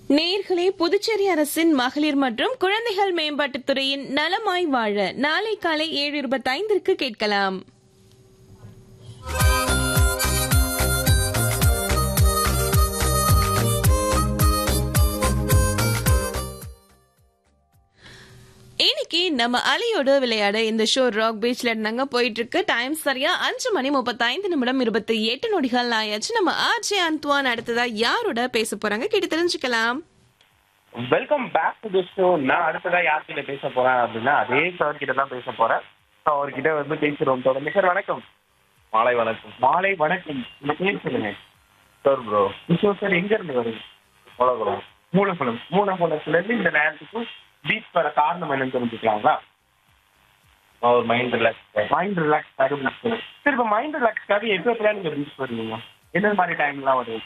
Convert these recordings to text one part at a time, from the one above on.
நேர்களே புதுச்சேரி அரசின் மகளிர் மற்றும் குழந்தைகள் மேம்பாட்டுத் துறையின் நலமாய் வாழ நாளை காலை ஏழு இருபத்தைந்திற்கு கேட்கலாம் இன்னைக்கு நம்ம அலையோட விளையாட இந்த ஷோ ராக் பீச்ல இருந்தாங்க போயிட்டு இருக்கு டைம் சரியா அஞ்சு மணி முப்பத்தைந்து நிமிடம் இருபத்தி எட்டு நொடிகள் ஆயாச்சு நம்ம ஆர்ஜே அந்த்வான் அடுத்ததா யாரோட பேச போறாங்க கேட்டு தெரிஞ்சுக்கலாம் welcome back to the show நான் அடுத்ததா யார்கிட்ட பேச போறேன் அப்படின்னா அதே சார் கிட்ட தான் பேச போறேன் ஸோ அவர்கிட்ட வந்து பேசுறோம் தொடர்ந்து சார் வணக்கம் மாலை வணக்கம் மாலை வணக்கம் இந்த பேர் சொல்லுங்க சார் ப்ரோ கிஷோர் சார் எங்க இருந்து வருது போலகுளம் மூலகுளம் மூலகுளத்துல இருந்து இந்த நேரத்துக்கு பீச் வர காரணம் என்னன்னு தெரிஞ்சுக்கலாங்களா நான் ஒரு மைண்ட் ரிலாக்ஸ் மைண்ட் ரிலாக்ஸ்க்காக பீச் வரும் சரி இப்போ மைண்ட் ரிலாக்ஸ்க்காக எப்போ எப்படியா நீங்க பீச் வருவீங்க என்ன மாதிரி டைம்லாம் வருது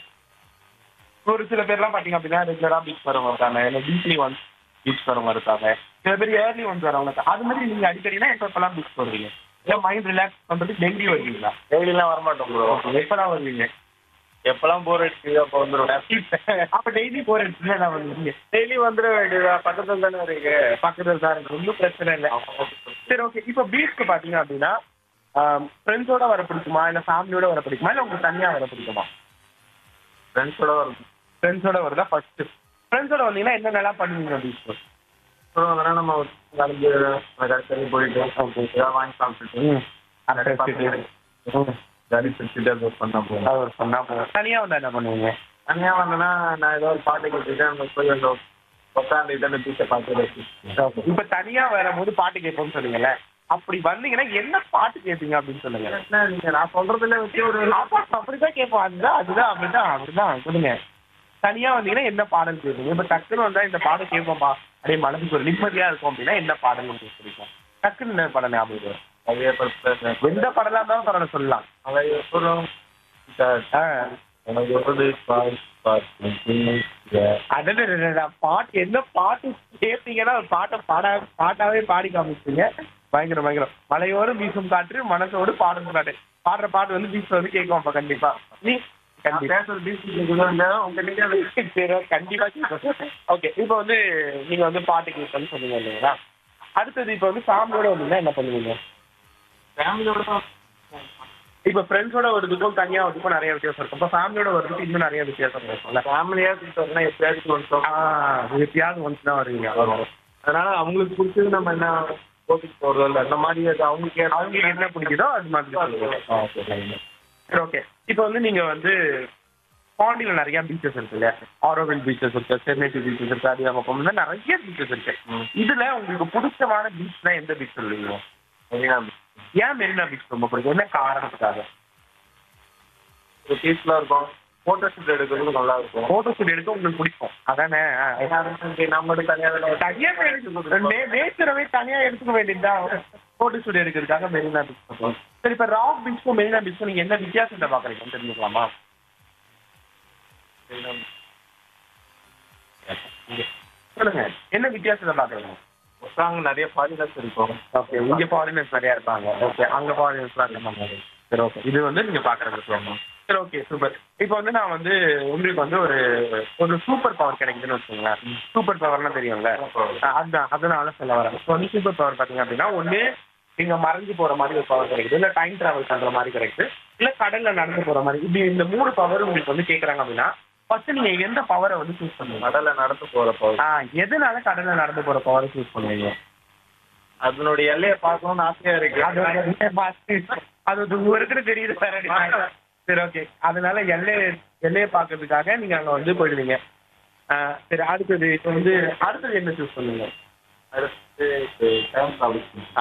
ஒரு சில பேர்லாம் பாத்தீங்க அப்படின்னா ரெகுலரா பீச் வரவங்க இருக்காங்க இல்லை வீக்லி ஒன்ஸ் பீச் வரவங்க இருக்காங்க சில பேர் இயர்லி ஒன்ஸ் வரவங்க இருக்காங்க அது மாதிரி நீங்க அடிக்கடினா எப்போ எப்பெல்லாம் பீச் வருவீங்க இல்லை மைண்ட் ரிலாக்ஸ் பண்றதுக்கு டெய்லி வருவீங்களா டெய்லிலாம் வரமாட்டோம் ப்ரோ எப்பதான் வருவீங்க எப்பெல்லாம் போர் அடிக்குது அப்போ வந்துடுவேன் அப்ப டெய்லி போற இடத்துல வருவீங்க டெய்லி வந்துட வேண்டியதா பக்கத்துல தானே இருக்கு பக்கத்துல தான் இருக்கு ஒன்றும் பிரச்சனை இல்லை சரி ஓகே இப்போ பீச்சுக்கு பாத்தீங்க அப்படின்னா ஃப்ரெண்ட்ஸோட வர பிடிக்குமா இல்ல ஃபேமிலியோட வர பிடிக்குமா இல்ல உங்களுக்கு தனியா வர பிடிக்குமா ஃப்ரெண்ட்ஸோட வரும் ஃப்ரெண்ட்ஸோட வரதா ஃபர்ஸ்ட் ஃப்ரெண்ட்ஸோட வந்தீங்கன்னா என்னென்னலாம் பண்ணுவீங்க பீச் அப்புறம் அதெல்லாம் நம்ம கலந்து கடைசி போயிட்டு ஏதாவது வாங்கி சாப்பிட்டுட்டு ஜாலி சுற்றிட்டு அது பண்ண போகும் அவர் சொன்னா போதும் தனியா வந்தா என்ன பண்ணுவீங்க தனியாக வந்தேன்னா நான் ஏதோ ஒரு பாட்டு கேட்டுட்டு அங்கே போய் அந்த உட்காந்துட்டு அந்த பீச்சை பார்த்து இப்ப தனியா வரும்போது பாட்டு கேட்போம்னு சொன்னீங்கல்ல அப்படி வந்தீங்கன்னா என்ன பாட்டு கேட்பீங்க அப்படின்னு சொல்லுங்க என்ன நீங்க நான் சொல்றதுல வச்சு ஒரு அப்பா, அப்படிதான் கேட்போம் அதுதான் அதுதான் அப்படிதான் அப்படிதான் சொல்லுங்க தனியா வந்தீங்கன்னா என்ன பாடல் கேட்பீங்க இப்ப டக்குன்னு வந்தா இந்த பாடல் கேட்போம்ப்பா அப்படியே மனசுக்கு ஒரு நிம்மதியா இருக்கும் அப்படின்னா என்ன பாடல் உங்களுக்கு பிடிக்கும் டக்குன்னு என்ன படம் ஞாபகம் வரும்? நிறைய படத்துல எந்த படலா இருந்தாலும் பரவாயில்ல சொல்லலாம் அதை சொல்றோம் ஆ. எனக்கு ஒரு பால் பார்த்து அடடடடடா, பாட்டு என்ன பாட்டு கேட்டீங்கன்னா ஒரு பாட்டை பாடா பாட்டாவே பாடி காமிச்சிங்க பயங்கர பயங்கரம் மலையோரம் வீசும் காற்று மனசோடு பாடும் காட்டு பாடுற பாட்டு வந்து பீச் வந்து கேட்கும் அப்ப கண்டிப்பா நீ கண்டிப்பா பேசுறது பீச் உங்க சரி, கண்டிப்பா ஓகே இப்போ வந்து நீங்க வந்து பாட்டு கேட்கணும்னு சொன்னீங்க இல்லைங்களா அடுத்தது இப்போ வந்து ஃபேமிலியோட வந்தீங்கன்னா என்ன பண்ணுவீங்க ஃபேமிலியோட தான் இப்போ ஃப்ரெண்ட்ஸோட வருதுக்கும் தனியா வருதுக்கும் நிறைய வித்தியாசம் இருக்கும் இப்போ ஃபேமிலியோட வருதுக்கு இன்னும் நிறைய வித்தியாசம் இருக்கும்ல ஃபேமிலியா கூப்பிட்டோம்னா எப்பயாச்சும் கொஞ்சம் ஆ, எப்பயாவது ஒன்ஸ் தான் வருவீங்க வரும் அதனால அவங்களுக்கு பிடிச்சது நம்ம என்ன கோபிக்கு போறதோ இல்லை அந்த மாதிரி அது அவங்களுக்கு அவங்களுக்கு என்ன பிடிக்குதோ அது மாதிரி சொல்லுங்க சரி ஓகே இப்போ வந்து நீங்க வந்து பாண்டியில நிறைய பீச்சஸ் இருக்கு இல்லையா ஆரோவில் பீச்சஸ் இருக்கு சென்னைட்டி பீச்சஸ் இருக்கு அது அங்கே போகணும்னா நிறைய பீச்சஸ் இருக்கு ம். இதுல உங்களுக்கு பிடிச்சமான பீச்னா எந்த பீச் சொல்லுவீங்க ஏன் மெரினா பீச் ரொம்ப பிடிக்கும் என்ன காரணத்துக்காக பீஸ்லாம் இருக்கும் போட்டோ ஷூட் எடுக்கிறது நல்லா இருக்கும் போட்டோ ஷூட் எடுக்க உங்களுக்கு பிடிக்கும் அதானே ஆ. நம்ம மட்டும் தனியாக தனியா நேச்சரவே தனியா எடுத்துக்க வேண்டியதுதான் போட்டோ ஷூட் எடுக்கிறதுக்காக மெரினா பீச் போகிறோம் சரி இப்போ ராக் பீச்சுக்கும் மெரினா பீச்சுக்கும் நீங்க என்ன வித்தியாசத்தை பாக்குறீங்கன்னு தெரிஞ்சுக்கலாமா சொல்லுங்க என்ன வித்தியாசத்தை பாக்குறீங்க அங்க நிறைய ஃபாரினர்ஸ் இருக்கும் ஓகே இங்க ஃபாரினர்ஸ் நிறைய இருப்பாங்க ஓகே அங்க ஃபாரினர்ஸ்லாம் இருப்பாங்க சரி ஓகே இது வந்து நீங்க பாக்குறது சரி ஓகே சூப்பர் இப்போ வந்து நான் வந்து உங்களுக்கு வந்து ஒரு ஒரு சூப்பர் பவர் கிடைக்குதுன்னு வச்சுக்கோங்களேன் சூப்பர் பவர்லாம் தெரியும்ல அஹ் அதுதான் அதனால சொல்ல வரேன் இப்போ வந்து சூப்பர் பவர் பாத்தீங்க அப்படின்னா ஒண்ணு நீங்க மறைஞ்சு போற மாதிரி ஒரு பவர் கிடைக்குது இல்ல டைம் டிராவல் பண்ற மாதிரி கிடைக்குது இல்ல கடல்ல நடந்து போற மாதிரி இப்படி இந்த மூணு பவர் உங்களுக்கு வந்து கேக்குறாங்க அப்படின்னா ஃபர்ஸ்ட் நீங்க எந்த பவரை வந்து சூஸ் பண்ணுவீங்க கடல்ல நடந்து போறப்போ ஆஹ் எதனால கடல்ல நடந்து போற பவரை சூஸ் பண்ணுவீங்க அதனுடைய எல்லையை பார்க்கணும்னு ஆசையா இருக்கு அது வந்து அது வந்து உங்களுக்கு தெரியுது வேற சரி ஓகே அதனால எல்லையை எல்லையை பார்க்கறதுக்காக நீங்க அங்க வந்து போயிடுவீங்க ஆஹ் சரி அடுத்தது இப்போ வந்து அடுத்தது என்ன சூஸ் பண்ணுங்க அடுத்து டைம்